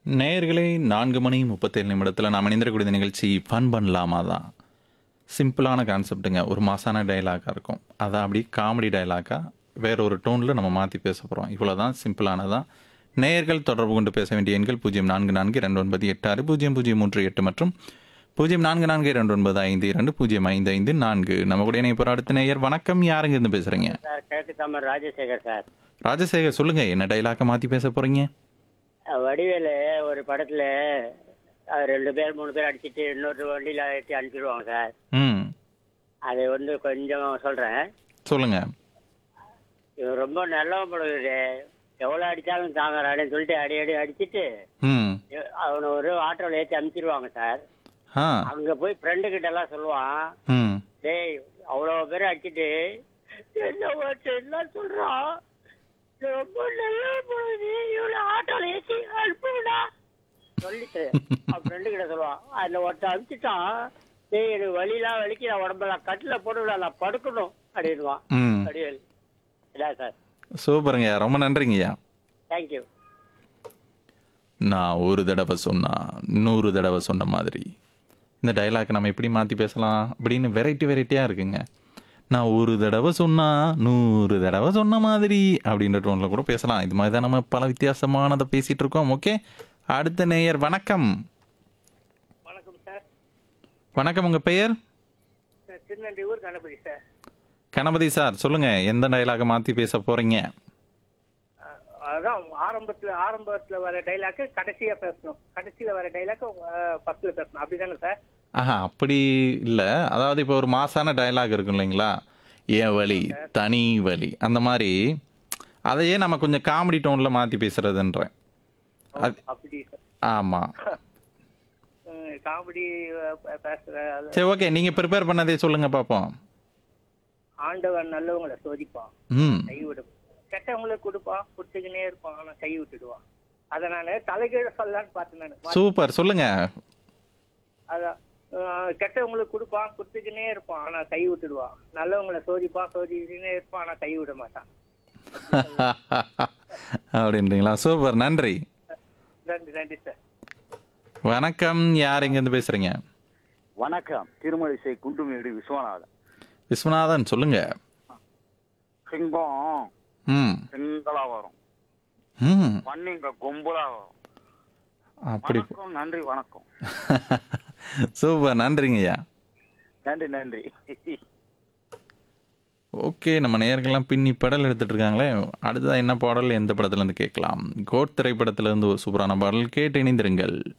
நேயர்களே நான்கு மணி முப்பத்தேழு நிமிடத்தில் நாம் இணைந்திருக்கக்கூடிய நிகழ்ச்சி ஃபன் பண்ணலாமா தான் சிம்பிளான கான்செப்ட்டுங்க ஒரு மாசான டைலாக்காக இருக்கும் அதை அப்படி காமெடி டைலாக்காக வேற ஒரு டோனில் நம்ம மாற்றி பேச போகிறோம் இவ்வளோ தான் சிம்பிளானதான் நேயர்கள் தொடர்பு கொண்டு பேச வேண்டிய எண்கள் பூஜ்ஜியம் நான்கு நான்கு இரண்டு ஒன்பது எட்டு ஆறு பூஜ்ஜியம் பூஜ்ஜியம் மூன்று எட்டு மற்றும் பூஜ்ஜியம் நான்கு நான்கு இரண்டு ஒன்பது ஐந்து இரண்டு பூஜ்ஜியம் ஐந்து ஐந்து நான்கு நம்ம கூட இணைய போகிற அடுத்த நேயர் வணக்கம் யாருங்க இருந்து பேசுகிறீங்க சார் கிழக்கு தாமர் ராஜசேகர் சார் ராஜசேகர் சொல்லுங்கள் என்ன டைலாக்கை மாற்றி பேச போகிறீங்க அஹ் வடிவேலு ஒரு படத்துல அஹ் ரெண்டு பேர் மூணு பேர் அடிச்சிட்டு இன்னொரு வண்டியில ஏற்றி அனுப்பிடுவாங்க சார் ம் அது வந்து கொஞ்சம் சொல்றேன் சொல்லுங்கள் இவன் ரொம்ப நல்லவன் படுகுது எவ்வளோ அடிச்சாலும் தாங்கறான்னு சொல்லிட்டு அடி அடி அடிச்சிட்டு ம் இவ- அவனை ஒரு ஆட்டோவில் ஏற்றி அனுப்பிச்சிருவாங்க சார் ஆ அங்க போய் ஃப்ரெண்டு கிட்ட எல்லாம் சொல்லுவான் ம் டேய் அவ்வளோ பேர் அடிச்சிட்டு என்ன ஓட்டு எல்லாம் சொல்றான் ரொம்ப நல்லா போகுது இவ்வளோ ஆட்டோல ஏற்றி அனுப்புடா சொல்லிட்டு அவன் ஃப்ரெண்டு கிட்ட சொல்லுவான் அதில் ஒருத்த அனுப்பிச்சிட்டான் டேய் எனக்கு வலிலாம் வலிக்கு நான் உடம்பெல்லாம் கட்டில் போட்டு நான் படுக்கணும் அப்படின்வான் ம் வடிவேல் இதான் சார் சூப்பருங்கய்யா ரொம்ப நன்றிங்கய்யா தேங்க்யூ நான் ஒரு தடவை சொன்னா நூறு தடவை சொன்ன மாதிரி இந்த டைலாக் நம்ம எப்படி மாற்றி பேசலாம் அப்படின்னு வெரைட்டி வெரைட்டியாக இருக்குங்க நான் ஒரு தடவை சொன்னா நூறு தடவை சொன்ன மாதிரி அப்படின்ற டோனில் கூட பேசலாம் இது மாதிரி தான் நம்ம பல வித்தியாசமானதை பேசிகிட்டு இருக்கோம் ஓகே அடுத்த நேயர் வணக்கம் வணக்கம் சார் வணக்கம் உங்கள் பெயர் திருநன்றி ஊர் கணபதி சார் கணபதி சார் சொல்லுங்கள் எந்த டைலாகை மாற்றி பேச போகிறீங்க அதான் ஆரம்பத்துல ஆரம்பத்துல வர டைலாக்கு கடைசியா பேசணும் கடைசியில வர டைலாக்கு ஃபர்ஸ்ட்ல பேசணும் அப்படிதானே சார் ஆஹா அப்படி இல்லை அதாவது இப்போ ஒரு மாசான டயலாக் இருக்கும் இல்லைங்களா என் வழி தனி வழி அந்த மாதிரி அதையே நம்ம கொஞ்சம் காமெடி டோனில் மாற்றி பேசுறதுன்றேன் அது அப்படி சார் ஆமாம் காமெடி பேசுற சரி ஓகே நீங்கள் ப்ரிப்பேர் பண்ணதே சொல்லுங்கள் பார்ப்போம் ஆண்டவன் நல்லவங்களை சோதிப்பான் ம் கை விடும் கெட்டவங்களுக்கு கொடுப்பான் கொடுத்துக்கினே இருப்பான் ஆனா கை விட்டுடுவான் அதை நான் தலைகீழ சொல்லலான்னு பார்த்தேன் நான் சூப்பர் சொல்லுங்கள் அதான் அஹ், கெட்டவங்களுக்கு கொடுப்பான் கொடுத்துக்கினே இருப்பான் ஆனா கை விட்டுடுவான் நல்லவங்களை சோதிப்பான் சோதிக்கினே இருப்பான் ஆனா கை விட மாட்டான் அப்படின்றீங்களா சூப்பர் நன்றி நன்றி நன்றி சார் வணக்கம் யார் எங்கேருந்து பேசுகிறீங்க வணக்கம் திருமழிசை குண்டுமேடு விஸ்வநாதன் விஸ்வநாதன் சொல்லுங்கள் சிங்கம் ம் சிங்களா வரும் ம் பன்னிங்க கும்பலா வரும் அப்படி வணக்கம் நன்றி வணக்கம் சூப்பர் நன்றிங்கய்யா நன்றி நன்றி ஓகே நம்ம நேயர்கள்லாம் பின்னி பாடல் எடுத்துட்டு இருக்காங்களே அடுத்ததா என்ன பாடல் எந்த படத்துல இருந்து கேட்கலாம் கோட் திரைப்படத்துல இருந்து ஒரு சூப்பரான பாடல் கேட்டு இணைந்திருங்கள்